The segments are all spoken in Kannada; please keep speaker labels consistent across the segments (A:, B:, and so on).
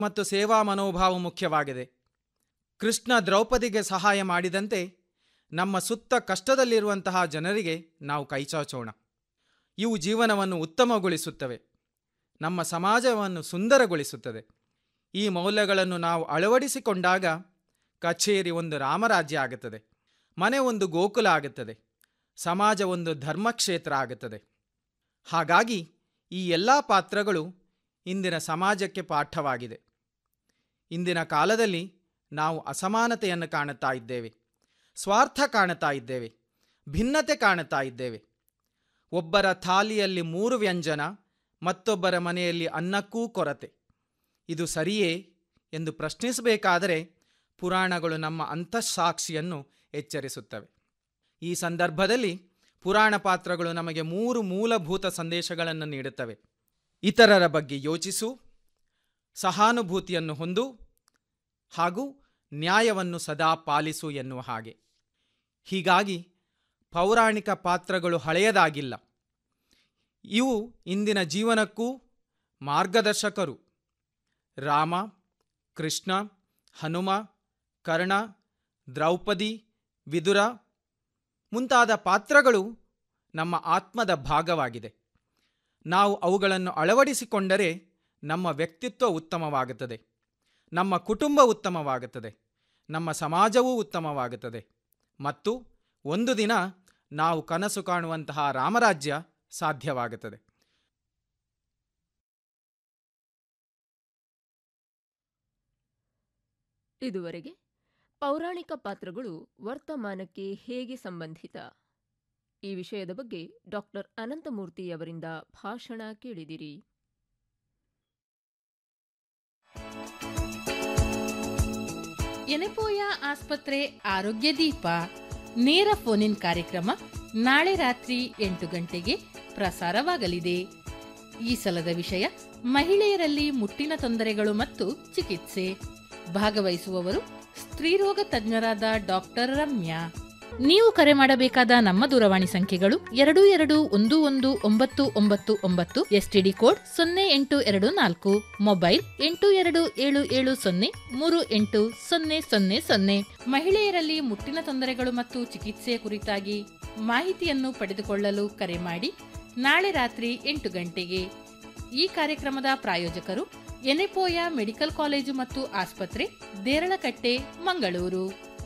A: ಮತ್ತು ಸೇವಾ ಮನೋಭಾವ ಮುಖ್ಯವಾಗಿದೆ ಕೃಷ್ಣ ದ್ರೌಪದಿಗೆ ಸಹಾಯ ಮಾಡಿದಂತೆ ನಮ್ಮ ಸುತ್ತ ಕಷ್ಟದಲ್ಲಿರುವಂತಹ ಜನರಿಗೆ ನಾವು ಕೈಚಾಚೋಣ ಇವು ಜೀವನವನ್ನು ಉತ್ತಮಗೊಳಿಸುತ್ತವೆ ನಮ್ಮ ಸಮಾಜವನ್ನು ಸುಂದರಗೊಳಿಸುತ್ತದೆ ಈ ಮೌಲ್ಯಗಳನ್ನು ನಾವು ಅಳವಡಿಸಿಕೊಂಡಾಗ ಕಚೇರಿ ಒಂದು ರಾಮರಾಜ್ಯ ಆಗುತ್ತದೆ ಮನೆ ಒಂದು ಗೋಕುಲ ಆಗುತ್ತದೆ ಸಮಾಜ ಒಂದು ಧರ್ಮಕ್ಷೇತ್ರ ಆಗುತ್ತದೆ ಹಾಗಾಗಿ ಈ ಎಲ್ಲ ಪಾತ್ರಗಳು ಇಂದಿನ ಸಮಾಜಕ್ಕೆ ಪಾಠವಾಗಿದೆ ಇಂದಿನ ಕಾಲದಲ್ಲಿ ನಾವು ಅಸಮಾನತೆಯನ್ನು ಕಾಣುತ್ತಾ ಇದ್ದೇವೆ ಸ್ವಾರ್ಥ ಕಾಣುತ್ತಾ ಇದ್ದೇವೆ ಭಿನ್ನತೆ ಕಾಣುತ್ತಾ ಇದ್ದೇವೆ ಒಬ್ಬರ ಥಾಲಿಯಲ್ಲಿ ಮೂರು ವ್ಯಂಜನ ಮತ್ತೊಬ್ಬರ ಮನೆಯಲ್ಲಿ ಅನ್ನಕ್ಕೂ ಕೊರತೆ ಇದು ಸರಿಯೇ ಎಂದು ಪ್ರಶ್ನಿಸಬೇಕಾದರೆ ಪುರಾಣಗಳು ನಮ್ಮ ಅಂತಃಸಾಕ್ಷಿಯನ್ನು ಎಚ್ಚರಿಸುತ್ತವೆ ಈ ಸಂದರ್ಭದಲ್ಲಿ ಪುರಾಣ ಪಾತ್ರಗಳು ನಮಗೆ ಮೂರು ಮೂಲಭೂತ ಸಂದೇಶಗಳನ್ನು ನೀಡುತ್ತವೆ ಇತರರ ಬಗ್ಗೆ ಯೋಚಿಸು ಸಹಾನುಭೂತಿಯನ್ನು ಹೊಂದು ಹಾಗೂ ನ್ಯಾಯವನ್ನು ಸದಾ ಪಾಲಿಸು ಎನ್ನುವ ಹಾಗೆ ಹೀಗಾಗಿ ಪೌರಾಣಿಕ ಪಾತ್ರಗಳು ಹಳೆಯದಾಗಿಲ್ಲ ಇವು ಇಂದಿನ ಜೀವನಕ್ಕೂ ಮಾರ್ಗದರ್ಶಕರು ರಾಮ ಕೃಷ್ಣ ಹನುಮ ಕರ್ಣ ದ್ರೌಪದಿ ವಿದುರ ಮುಂತಾದ ಪಾತ್ರಗಳು ನಮ್ಮ ಆತ್ಮದ ಭಾಗವಾಗಿದೆ ನಾವು ಅವುಗಳನ್ನು ಅಳವಡಿಸಿಕೊಂಡರೆ ನಮ್ಮ ವ್ಯಕ್ತಿತ್ವ ಉತ್ತಮವಾಗುತ್ತದೆ ನಮ್ಮ ಕುಟುಂಬ ಉತ್ತಮವಾಗುತ್ತದೆ ನಮ್ಮ ಸಮಾಜವೂ ಉತ್ತಮವಾಗುತ್ತದೆ ಮತ್ತು ಒಂದು ದಿನ ನಾವು ಕನಸು ಕಾಣುವಂತಹ ರಾಮರಾಜ್ಯ ಸಾಧ್ಯವಾಗುತ್ತದೆ
B: ಇದುವರೆಗೆ ಪೌರಾಣಿಕ ಪಾತ್ರಗಳು ವರ್ತಮಾನಕ್ಕೆ ಹೇಗೆ ಸಂಬಂಧಿತ ಈ ವಿಷಯದ ಬಗ್ಗೆ ಡಾಕ್ಟರ್ ಅನಂತಮೂರ್ತಿ ಅವರಿಂದ ಭಾಷಣ ಕೇಳಿದಿರಿ
C: ಎನೆಪೋಯ ಆಸ್ಪತ್ರೆ ಆರೋಗ್ಯ ದೀಪ ನೇರ ಫೋನಿನ್ ಕಾರ್ಯಕ್ರಮ ನಾಳೆ ರಾತ್ರಿ ಎಂಟು ಗಂಟೆಗೆ ಪ್ರಸಾರವಾಗಲಿದೆ ಈ ಸಲದ ವಿಷಯ ಮಹಿಳೆಯರಲ್ಲಿ ಮುಟ್ಟಿನ ತೊಂದರೆಗಳು ಮತ್ತು ಚಿಕಿತ್ಸೆ ಭಾಗವಹಿಸುವವರು ಸ್ತ್ರೀರೋಗ ತಜ್ಞರಾದ ಡಾಕ್ಟರ್ ರಮ್ಯಾ ನೀವು ಕರೆ ಮಾಡಬೇಕಾದ ನಮ್ಮ ದೂರವಾಣಿ ಸಂಖ್ಯೆಗಳು ಎರಡು ಎರಡು ಒಂದು ಒಂದು ಒಂಬತ್ತು ಒಂಬತ್ತು ಒಂಬತ್ತು ಎಸ್ಟಿಡಿ ಕೋಡ್ ಸೊನ್ನೆ ಎಂಟು ಎರಡು ನಾಲ್ಕು ಮೊಬೈಲ್ ಎಂಟು ಎರಡು ಏಳು ಏಳು ಸೊನ್ನೆ ಮೂರು ಎಂಟು ಸೊನ್ನೆ ಸೊನ್ನೆ ಸೊನ್ನೆ ಮಹಿಳೆಯರಲ್ಲಿ ಮುಟ್ಟಿನ ತೊಂದರೆಗಳು ಮತ್ತು ಚಿಕಿತ್ಸೆಯ ಕುರಿತಾಗಿ ಮಾಹಿತಿಯನ್ನು ಪಡೆದುಕೊಳ್ಳಲು ಕರೆ ಮಾಡಿ ನಾಳೆ ರಾತ್ರಿ ಎಂಟು ಗಂಟೆಗೆ ಈ ಕಾರ್ಯಕ್ರಮದ ಪ್ರಾಯೋಜಕರು ಎನೆಪೋಯ ಮೆಡಿಕಲ್ ಕಾಲೇಜು ಮತ್ತು ಆಸ್ಪತ್ರೆ ದೇರಳಕಟ್ಟೆ ಮಂಗಳೂರು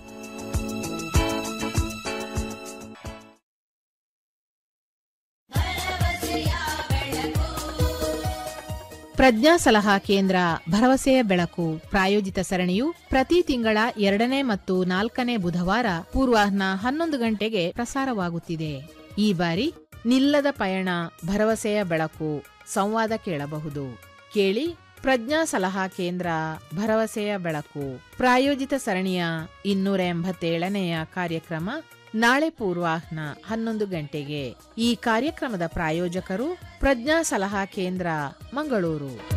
D: ಪ್ರಜ್ಞಾ ಸಲಹಾ ಕೇಂದ್ರ ಭರವಸೆಯ ಬೆಳಕು ಪ್ರಾಯೋಜಿತ ಸರಣಿಯು ಪ್ರತಿ ತಿಂಗಳ ಎರಡನೇ ಮತ್ತು ನಾಲ್ಕನೇ ಬುಧವಾರ ಪೂರ್ವಾಹ್ನ ಹನ್ನೊಂದು ಗಂಟೆಗೆ ಪ್ರಸಾರವಾಗುತ್ತಿದೆ ಈ ಬಾರಿ ನಿಲ್ಲದ ಪಯಣ ಭರವಸೆಯ ಬೆಳಕು ಸಂವಾದ ಕೇಳಬಹುದು ಕೇಳಿ ಪ್ರಜ್ಞಾ ಸಲಹಾ ಕೇಂದ್ರ ಭರವಸೆಯ ಬೆಳಕು ಪ್ರಾಯೋಜಿತ ಸರಣಿಯ ಇನ್ನೂರ ಎಂಬತ್ತೇಳನೆಯ ಕಾರ್ಯಕ್ರಮ ನಾಳೆ ಪೂರ್ವಾಹ್ನ ಹನ್ನೊಂದು ಗಂಟೆಗೆ ಈ ಕಾರ್ಯಕ್ರಮದ ಪ್ರಾಯೋಜಕರು ಪ್ರಜ್ಞಾ ಸಲಹಾ ಕೇಂದ್ರ ಮಂಗಳೂರು